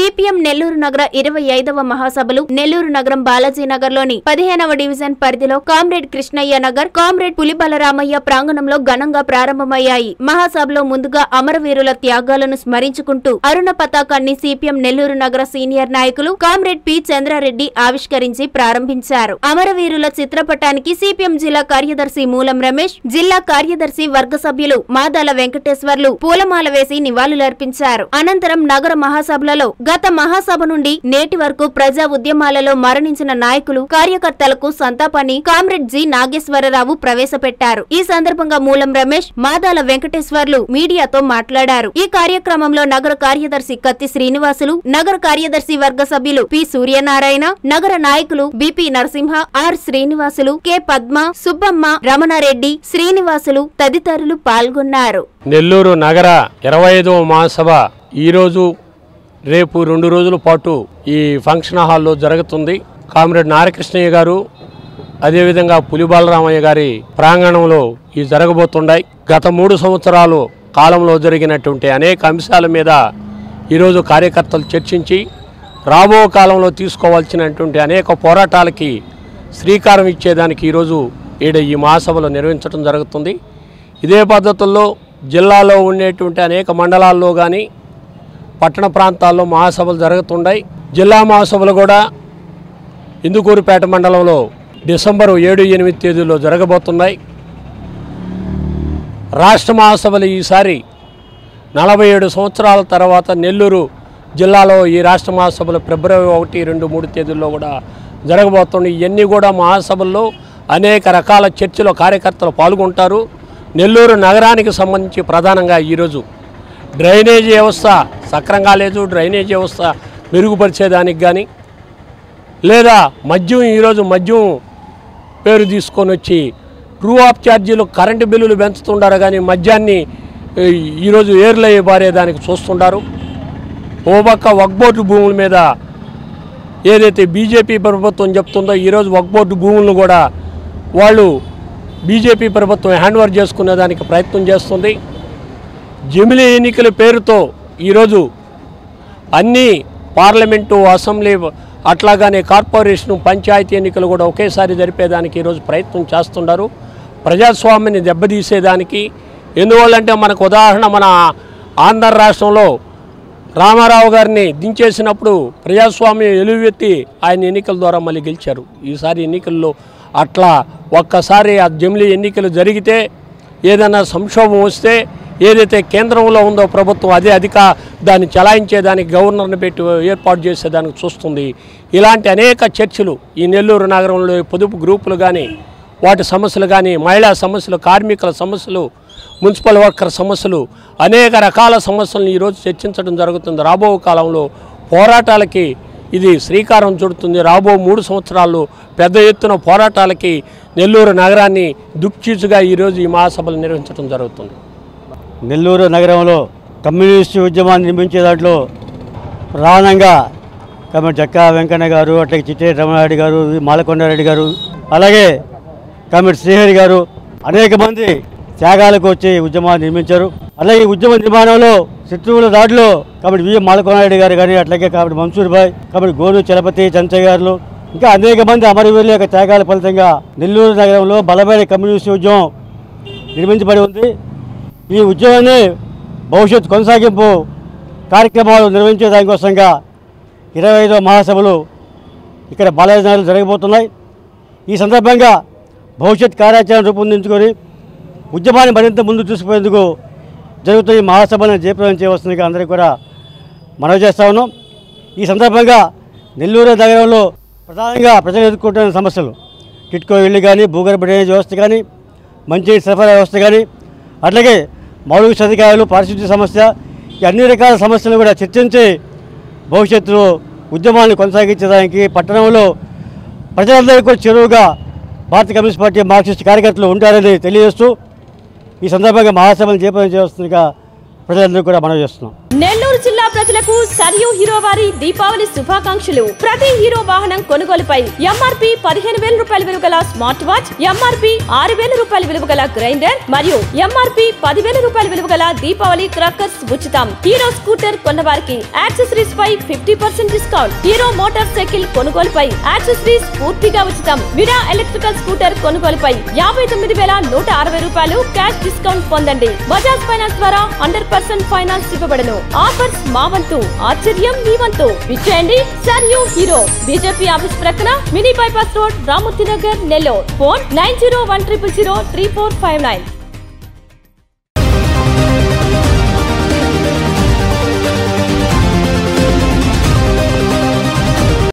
CPM Nellore నగర ఇరవై ఐదవ మహాసభలు నెల్లూరు నగరం బాలాజీ నగర్ లోని పదిహేనవ డివిజన్ పరిధిలో కామ్రేడ్ కృష్ణయ్య నగర్ కామ్రేడ్ పులిబలరామయ్య ప్రాంగణంలో ఘనంగా ప్రారంభమయ్యాయి మహాసభలో ముందుగా అమరవీరుల త్యాగాలను స్మరించుకుంటూ అరుణ పతాకాన్ని సిపిఎం నెల్లూరు నగర సీనియర్ నాయకులు కామ్రేడ్ పి చంద్రారెడ్డి ఆవిష్కరించి ప్రారంభించారు అమరవీరుల చిత్రపటానికి సిపిఎం జిల్లా కార్యదర్శి మూలం రమేష్ జిల్లా కార్యదర్శి వర్గ సభ్యులు మాదాల వెంకటేశ్వర్లు పూలమాల వేసి నివాళులర్పించారు అనంతరం నగర మహాసభలలో గత మహాసభ నుండి నేటి వరకు ప్రజా ఉద్యమాలలో మరణించిన నాయకులు కార్యకర్తలకు సంతాపాన్ని కామ్రేడ్ జి నాగేశ్వరరావు ప్రవేశపెట్టారు ఈ సందర్భంగా మూలం రమేష్ మాదాల వెంకటేశ్వర్లు మీడియాతో మాట్లాడారు ఈ కార్యక్రమంలో నగర కార్యదర్శి కత్తి శ్రీనివాసులు నగర కార్యదర్శి వర్గ సభ్యులు పి సూర్యనారాయణ నగర నాయకులు B P Narasimha R Srinivasulu K Padma Subbamma Ramanareddy Srinivasulu తదితరులు పాల్గొన్నారు నెల్లూరు నగర ఇరవై ఐదవ మహాసభ ఈరోజు రేపు రెండు రోజుల పాటు ఈ ఫంక్షన్ హాల్లో జరుగుతుంది కామ్రేడ్ నారకృష్ణయ్య గారు అదేవిధంగా పులిబాలరామయ్య గారి ప్రాంగణంలో ఈ జరగబోతున్నాయి గత మూడు సంవత్సరాలు కాలంలో జరిగినటువంటి అనేక అంశాల మీద ఈరోజు కార్యకర్తలు చర్చించి రాబో కాలంలో తీసుకోవాల్సినటువంటి అనేక పోరాటాలకి శ్రీకారం ఇచ్చేదానికి ఈరోజు ఈడ ఈ మహాసభలు నిర్వహించడం జరుగుతుంది ఇదే పద్ధతుల్లో జిల్లాలో ఉండేటువంటి అనేక మండలాల్లో కానీ పట్టణ ప్రాంతాల్లో మహాసభలు జరుగుతుంటాయి జిల్లా మహాసభలు కూడా ఇందుకూరుపేట మండలంలో డిసెంబరు ఏడు ఎనిమిది తేదీలో జరగబోతున్నాయి రాష్ట్ర మహాసభలు ఈసారి నలభై ఏడు సంవత్సరాల తర్వాత నెల్లూరు జిల్లాలో ఈ రాష్ట్ర మహాసభలు ఫిబ్రవరి ఒకటి రెండు మూడు తేదీల్లో కూడా జరగబోతున్నాయి ఇవన్నీ కూడా మహాసభల్లో అనేక రకాల చర్చలో కార్యకర్తలు పాల్గొంటారు నెల్లూరు నగరానికి సంబంధించి ప్రధానంగా ఈరోజు డ్రైనేజీ వ్యవస్థ సక్రంగా లేదు డ్రైనేజీ వ్యవస్థ మెరుగుపరిచేదానికి కానీ లేదా మద్యం ఈరోజు మద్యం పేరు తీసుకొని వచ్చి ట్రూ ఆఫ్ ఛార్జీలు కరెంటు బిల్లులు పెంచుతుండారు కానీ మద్యాన్ని ఏ, ఈరోజు ఏర్లయ్యి బారేదానికి చూస్తుంటారు ఓ పక్క వక్బోర్డు భూముల మీద ఏదైతే బీజేపీ ప్రభుత్వం చెప్తుందో ఈరోజు వక్బోర్డు భూములను కూడా వాళ్ళు బీజేపీ ప్రభుత్వం హ్యాండ్ ఓవర్ చేసుకునే దానికి ప్రయత్నం చేస్తుంది జమిలీ ఎన్నికల పేరుతో ఈరోజు అన్ని పార్లమెంటు అసెంబ్లీ అట్లాగానే కార్పొరేషన్ పంచాయతీ ఎన్నికలు కూడా ఒకేసారి జరిపేదానికి ఈరోజు ప్రయత్నం చేస్తున్నారు ప్రజాస్వామ్యాన్ని దెబ్బతీసేదానికి ఎందువల్లంటే మనకు ఉదాహరణ మన ఆంధ్ర రాష్ట్రంలో రామారావు గారిని దించేసినప్పుడు ప్రజాస్వామ్యం ఎలువెత్తి ఆయన ఎన్నికల ద్వారా మళ్ళీ గెలిచారు ఈసారి ఎన్నికల్లో అట్లా ఒక్కసారి ఆ జమిలీ ఎన్నికలు జరిగితే ఏదైనా సంక్షోభం వస్తే ఏదైతే కేంద్రంలో ఉందో ప్రభుత్వం అదే అధిక దాన్ని చలాయించేదానికి గవర్నర్ని పెట్టి ఏర్పాటు చేసేదానికి చూస్తుంది ఇలాంటి అనేక చర్చలు ఈ నెల్లూరు నగరంలో పొదుపు గ్రూపులు కానీ వాటి సమస్యలు కానీ మహిళా సమస్యలు కార్మికుల సమస్యలు మున్సిపల్ వర్కర్ సమస్యలు అనేక రకాల సమస్యలను ఈరోజు చర్చించడం జరుగుతుంది రాబో కాలంలో పోరాటాలకి ఇది శ్రీకారం చుడుతుంది రాబో మూడు సంవత్సరాల్లో పెద్ద ఎత్తున పోరాటాలకి నెల్లూరు నగరాన్ని దుఃఖీచుగా ఈరోజు ఈ మహాసభలు నిర్వహించడం జరుగుతుంది నెల్లూరు నగరంలో కమ్యూనిస్టు ఉద్యమాన్ని నిర్మించే దాంట్లో ప్రధానంగా కాబట్టి జక్కా వెంకన్న గారు అట్లాగే చిట్టేటి రమణారెడ్డి గారు మాలకొండారెడ్డి గారు అలాగే కమిటీ శ్రీహరి గారు అనేక మంది త్యాగాలకు వచ్చి ఉద్యమాన్ని నిర్మించారు అలాగే ఈ ఉద్యమ నిర్మాణంలో శత్రువుల దాడిలో కాబట్టి వి మాలకొండారెడ్డి గారు కానీ అట్లాగే కాబట్టి మన్సూర్ భాయ్ కాబట్టి గోరు చలపతి చంచయ్య గారు ఇంకా అనేక మంది అమరవీరుల యొక్క త్యాగాల ఫలితంగా నెల్లూరు నగరంలో బలమైన కమ్యూనిస్టు ఉద్యమం నిర్మించబడి ఉంది ఈ ఉద్యమాన్ని భవిష్యత్ కొనసాగింపు కార్యక్రమాలు నిర్వహించే దానికోసంగా ఇరవై ఐదో మహాసభలు ఇక్కడ బాలాజీ నగర్లో జరగబోతున్నాయి ఈ సందర్భంగా భవిష్యత్ కార్యాచరణ రూపొందించుకొని ఉద్యమాన్ని మరింత ముందు తీసుకుపోయేందుకు జరుగుతున్న ఈ మహాసభలను జయప్రదం చేయవలసిందిగా అందరికీ కూడా మనవి చేస్తా ఉన్నాం ఈ సందర్భంగా నెల్లూరు నగరంలో ప్రధానంగా ప్రజలు ఎదుర్కొంటున్న సమస్యలు టిట్కో ఇళ్ళు కానీ భూగర్భ డ్రైనేజ్ వ్యవస్థ కానీ మంచినీటి సరఫరా వ్యవస్థ కానీ అట్లాగే మౌలిక సదుపాయాలు పారిశుద్ధ్య సమస్య ఈ అన్ని రకాల సమస్యలను కూడా చర్చించి భవిష్యత్తులో ఉద్యమాన్ని కొనసాగించడానికి పట్టణంలో ప్రజలందరికీ కూడా చెరువుగా భారత కమ్యూనిస్ట్ పార్టీ మార్క్సిస్ట్ కార్యకర్తలు ఉంటారని తెలియజేస్తూ ఈ సందర్భంగా మహాసభను జయప్రదం చేస్తుందిగా ప్రజలందరూ కూడా మనవి చేస్తున్నాం నెల్లూరు నెల్లూరు జిల్లా ప్రజలకు సరియు హీరో వారి దీపావళి శుభాకాంక్షలు ప్రతి హీరో వాహనం కొనుగోలుపై ఎంఆర్పి పదిహేను వేల రూపాయల విలువ గల స్మార్ట్ వాచ్ ఎంఆర్పి ఆరు వేల రూపాయల విలువ గల గ్రైండర్ మరియు ఎంఆర్పి పదివేల రూపాయల విలువ గల దీపావళి క్రాకర్స్ ఉచితం హీరో స్కూటర్ కొన్నవారికి యాక్సెసరీస్ పై fifty percent discount Hero motorcycle కొనుగోలుపై యాక్సెసరీస్ పూర్తిగా ఉచితం విరా ఎలక్ట్రికల్ స్కూటర్ కొనుగోలుపై యాభై తొమ్మిది వేల నూట అరవై రూపాయలు క్యాష్ డిస్కౌంట్ పొందండి బజాజ్ ఫైనాన్స్ ద్వారా హండ్రెడ్ పర్సెంట్ ఫైనాన్స్ ఇవ్వబడను ఆఫర్స్ మా వంతు ఆశ్చర్యం మీ వంతు విచ్చేయండి sir you Hero BJP office ప్రక్కన mini bypass road Ramamurthy Nagar Nellore phone nine zero one triple zero three four five nine